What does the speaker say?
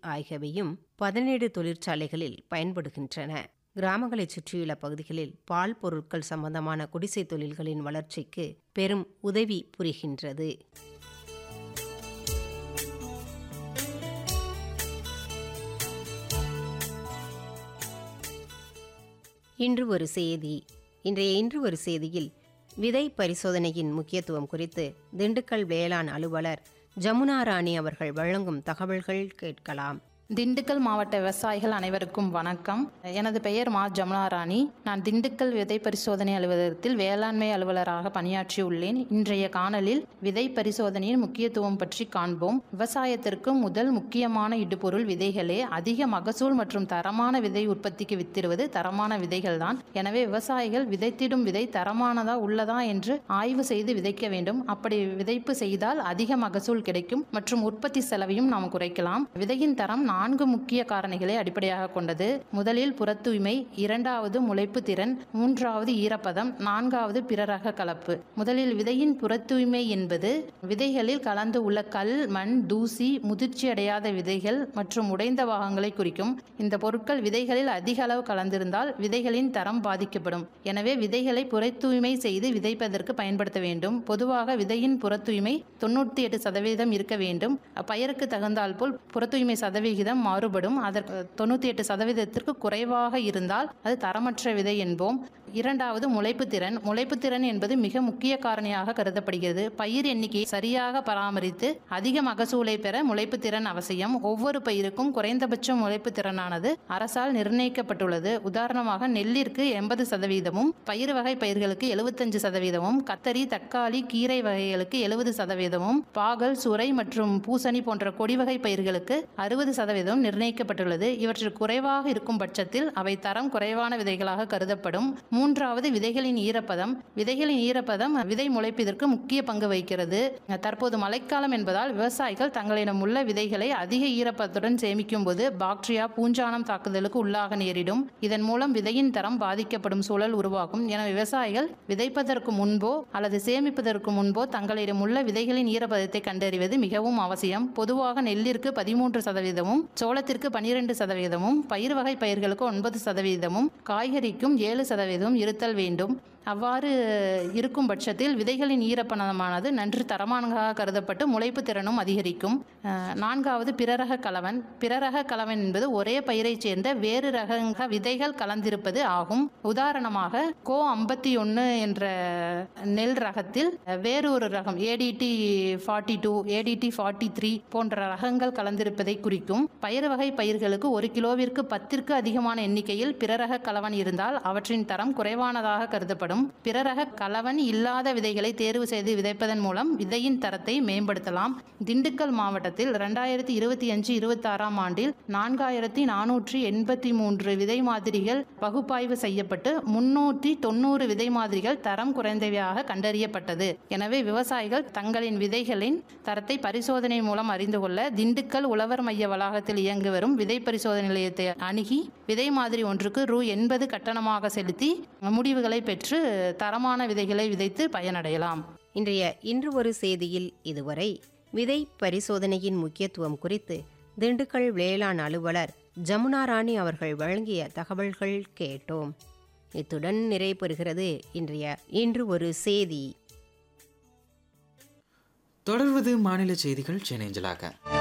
ஆகியவையும் பதினேழு தொழிற்சாலைகளில் பயன்படுகின்றன கிராமங்களைச் சுற்றியுள்ள பகுதிகளில் பால் பொருட்கள் சம்பந்தமான குடிசை தொழில்களின் வளர்ச்சிக்கு பெரும் உதவி புரிகின்றது இன்று ஒரு செய்தி இன்றைய இன்று ஒரு செய்தியில் விதை பரிசோதனையின் முக்கியத்துவம் குறித்து திண்டுக்கல் வேளாண் அலுவலர் ஜமுனா ராணி அவர்கள் வழங்கும் தகவல்கள் கேட்கலாம் திண்டுக்கல் மாவட்ட விவசாயிகள் அனைவருக்கும் வணக்கம் எனது பெயர் மா ஜமுனா ராணி நான் திண்டுக்கல் விதை பரிசோதனை அலுவலகத்தில் வேளாண்மை அலுவலராக பணியாற்றியுள்ளேன் இன்றைய காணலில் விதை பரிசோதனையின் முக்கியத்துவம் பற்றி காண்போம் விவசாயத்திற்கு முதல் முக்கியமான இடுபொருள் விதைகளே அதிக மகசூல் மற்றும் தரமான விதை உற்பத்திக்கு வித்திடுவது தரமான விதைகள்தான் எனவே விவசாயிகள் விதைத்திடும் விதை தரமானதா உள்ளதா என்று ஆய்வு செய்து விதைக்க வேண்டும் அப்படி விதைப்பு செய்தால் அதிக மகசூல் கிடைக்கும் மற்றும் உற்பத்தி செலவையும் நாம் குறைக்கலாம் விதையின் தரம் நான்கு முக்கிய காரணிகளை அடிப்படையாக கொண்டது முதலில் புறத்தூய்மை இரண்டாவது முளைப்பு திறன் மூன்றாவது ஈரப்பதம் நான்காவது பிறரக கலப்பு முதலில் விதையின் புறத்தூய்மை என்பது விதைகளில் கலந்து உள்ள கல் மண் தூசி முதிர்ச்சி அடையாத விதைகள் மற்றும் உடைந்த பாகங்களை குறிக்கும் இந்த பொருட்கள் விதைகளில் அதிக அளவு கலந்திருந்தால் விதைகளின் தரம் பாதிக்கப்படும் எனவே விதைகளை புறத்தூய்மை செய்து விதைப்பதற்கு பயன்படுத்த வேண்டும் பொதுவாக விதையின் புறத்தூய்மை தொண்ணூற்றி எட்டு சதவீதம் இருக்க வேண்டும் பயிருக்கு தகுந்தால் போல் புறத்தூய்மை சதவிகிதம் மாறுபடும் அதற்கு தொண்ணூற்றி எட்டு சதவீதத்திற்கு குறைவாக இருந்தால் அது தரமற்ற விதை என்போம் இரண்டாவது முளைப்பு திறன் முளைப்பு திறன் என்பது மிக முக்கிய காரணியாக கருதப்படுகிறது பயிர் எண்ணிக்கையை சரியாக பராமரித்து அதிக மகசூலை பெற முளைப்பு திறன் அவசியம் ஒவ்வொரு பயிருக்கும் குறைந்தபட்ச முளைப்பு திறனானது அரசால் நிர்ணயிக்கப்பட்டுள்ளது உதாரணமாக நெல்லிற்கு எண்பது சதவீதமும் பயிர் வகை பயிர்களுக்கு எழுபத்தஞ்சு சதவீதமும் கத்தரி தக்காளி கீரை வகைகளுக்கு எழுபது சதவீதமும் பாகல் சுரை மற்றும் பூசணி போன்ற கொடி வகை பயிர்களுக்கு அறுபது சதவீதம் நிர்ணயிக்கப்பட்டுள்ளது இவற்றில் குறைவாக இருக்கும் பட்சத்தில் அவை தரம் குறைவான விதைகளாக கருதப்படும் மூன்றாவது விதைகளின் ஈரப்பதம் விதைகளின் ஈரப்பதம் விதை முளைப்பதற்கு முக்கிய பங்கு வகிக்கிறது தற்போது மழைக்காலம் என்பதால் விவசாயிகள் தங்களிடம் உள்ள விதைகளை அதிக ஈரப்பதத்துடன் சேமிக்கும் போது பாக்டீரியா பூஞ்சானம் தாக்குதலுக்கு உள்ளாக நேரிடும் இதன் மூலம் விதையின் தரம் பாதிக்கப்படும் சூழல் உருவாகும் என விவசாயிகள் விதைப்பதற்கு முன்போ அல்லது சேமிப்பதற்கு முன்போ தங்களிடம் உள்ள விதைகளின் ஈரப்பதத்தை கண்டறிவது மிகவும் அவசியம் பொதுவாக நெல்லிற்கு பதிமூன்று சதவீதமும் சோளத்திற்கு பனிரெண்டு சதவீதமும் பயிர் வகை பயிர்களுக்கு ஒன்பது சதவீதமும் காய்கறிக்கும் ஏழு சதவீதம் இருத்தல் வேண்டும் அவ்வாறு இருக்கும் பட்சத்தில் விதைகளின் ஈரப்பதமானது நன்று தரமானதாக கருதப்பட்டு முளைப்பு திறனும் அதிகரிக்கும் அஹ், நான்காவது பிறரக கலவன் பிறரக கலவன் என்பது ஒரே பயிரைச் சேர்ந்த வேறு ரக விதைகள் கலந்திருப்பது ஆகும் உதாரணமாக கோ ஐம்பத்தி ஒன்று என்ற நெல் ரகத்தில் வேறு ஒரு ரகம் ADT forty two ADT forty three போன்ற ரகங்கள் கலந்திருப்பதை குறிக்கும் பயிர் வகை பயிர்களுக்கு ஒரு கிலோவிற்கு பத்திற்கு அதிகமான எண்ணிக்கையில் பிறரக கலவன் இருந்தால் அவற்றின் தரம் குறைவானதாக கருதப்படும் பிறரக கலவன் இல்லாத விதைகளை தேர்வு செய்து விதைப்பதன் மூலம் விதையின் தரத்தை மேம்படுத்தலாம் திண்டுக்கல் மாவட்டத்தில் ரெண்டாயிரத்தி இருபத்தி அஞ்சு இருபத்தி ஆறாம் ஆண்டில் நான்காயிரத்தி நானூற்றி எண்பத்தி மூன்று விதை மாதிரிகள் பகுப்பாய்வு செய்யப்பட்டு முன்னூற்றி தொண்ணூறு விதை மாதிரிகள் தரம் குறைந்தவையாக கண்டறியப்பட்டது எனவே விவசாயிகள் தங்களின் விதைகளின் தரத்தை பரிசோதனை மூலம் அறிந்து கொள்ள திண்டுக்கல் உழவர் மைய வளாகத்தில் இயங்கி வரும் விதை பரிசோதனை நிலையத்தை அணுகி விதை மாதிரி ஒன்றுக்கு ரூ எண்பது கட்டணமாக செலுத்தி முடிவுகளை பெற்று தரமான விதைகளை விதைத்து பயனடையலாம் இன்றைய இன்று ஒரு செய்தியில் இதுவரை விதை பரிசோதனையின் முக்கியத்துவம் குறித்து திண்டுக்கல் வேளாண் அலுவலர் ஜமுனா ராணி அவர்கள் வழங்கிய தகவல்கள் கேட்டோம் இத்துடன் நிறைவு பெறுகிறது இன்றைய இன்று ஒரு செய்தி தொடர்வது மாநில செய்திகள் சென்னைஞ்சலாக